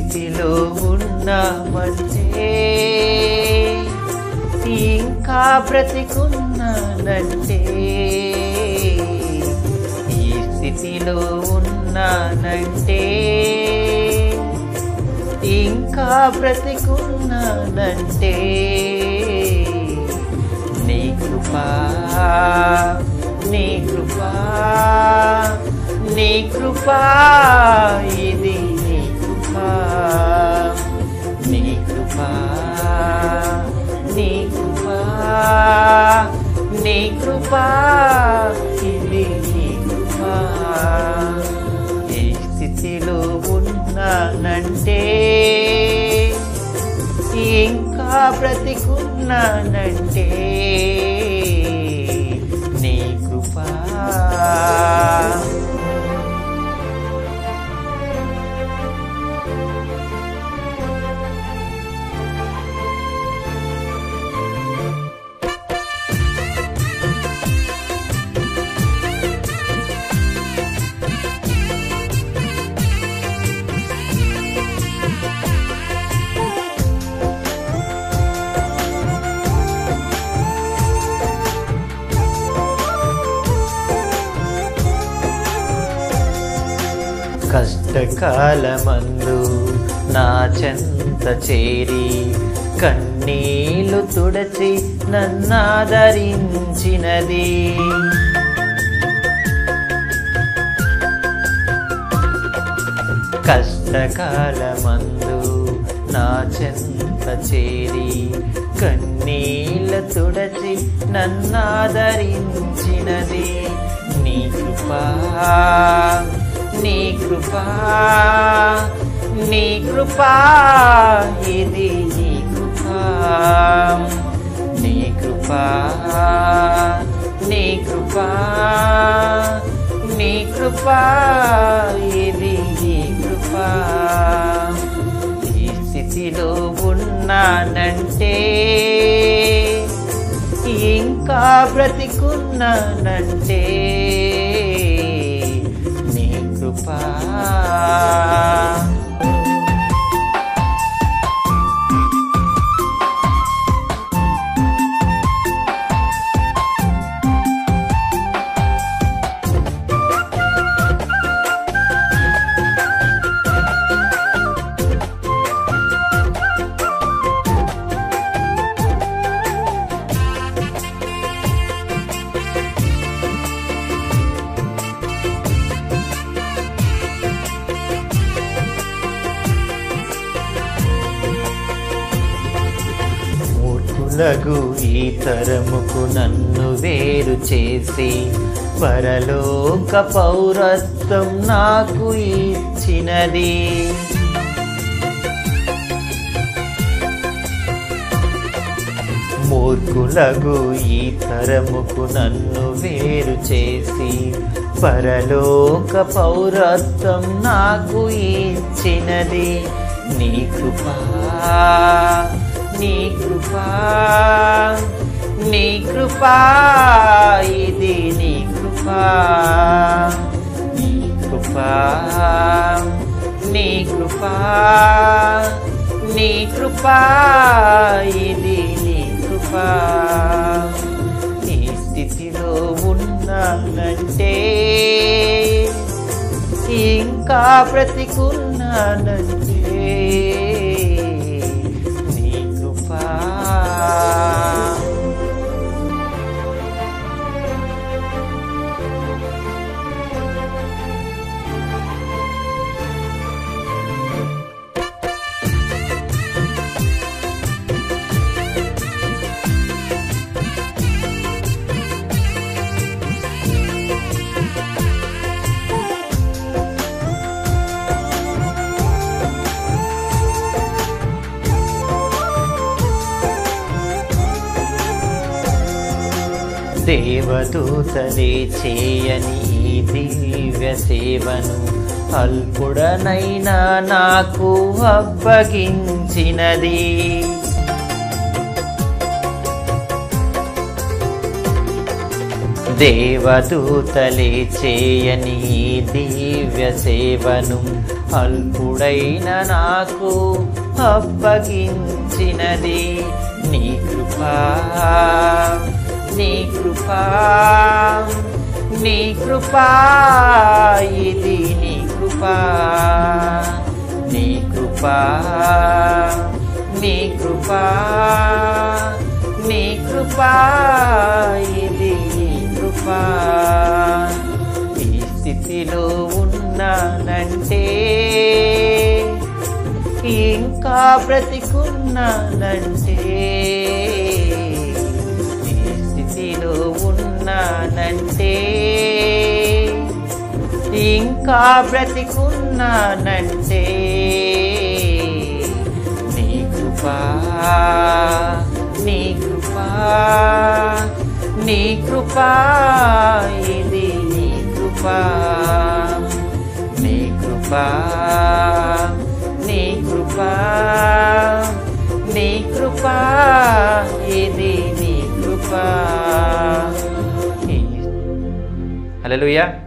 స్థితిలో ఉన్నామంటే ఇంకా బ్రతికున్నానంటే ఈ స్థితిలో ఉన్నానంటే ఇంకా బ్రతికున్నానంటే నీ కృపా నీ కృపా నీ కృపా ఇది నీ కృపా నీ కృపా నీ కృపా నీ కృపా ఇది నీ కృపా ఈ స్థితిలో ఉన్నానంటే ఇంకా బ్రతికున్నానంటే నీ కృపా కష్టకాలమందు నా చెంత చేరి కన్నీళ్లు తుడచి నన్నాదరించినది కష్టకాలమందు నా చెంత చేరి కన్నీళ్ళ తుడచి నన్నాదరించినది నీ కృపా నీ కృపా నీ కృపా ఇది నీ కృపా నీ కృపా నీ కృపా నీ కృపా ఇది నీ కృపా ఈ స్థితిలో ఉన్నానంటే ఇంకా బ్రతికున్నానంటే నీ కృపా మూర్ఖులగు ఈ తరముకు నన్ను వేరు చేసి పరలోక పౌరత్వం నాకు ఇచ్చినది మూర్ఖులగు ఈ తరముకు నన్ను వేరు చేసి పరలోక పౌరత్వం నాకు ఇచ్చినది నీ కృపా నీ కృపా నీ కృపా ఇది నీ కృపా నీ కృపా నీ కృపా నీ కృపా ఇది నీ కృపా ఈ స్థితిలో ఉన్నానంటే ఇంకా బ్రతికున్నానంటే నీ కృపా దేవదూతలే చేయని ఈ దివ్య సేవను అల్పుడనైనా నాకు అప్పగించినది దేవదూతలే చేయని ఈ దివ్య సేవను అల్పుడైన నాకు అప్పగించినది నీ కృపా నీ కృపా నీ కృపా ఇది నీ కృపా నీ కృపా నీ కృపా నీ కృపా ఇది నీ కృపా ఈ స్థితిలో ఉన్నానంటే ఇంకా బ్రతికున్నానంటే ఈ స్థితిలో ఉన్నానంటే ఇంకా బ్రతికున్నానంటే నీ కృపా నీ కృపా నీ కృపా ఇది నీ కృపా నీ కృపా నీ కృపా నీ కృపా ఇది నీ కృపా హల్లెలూయా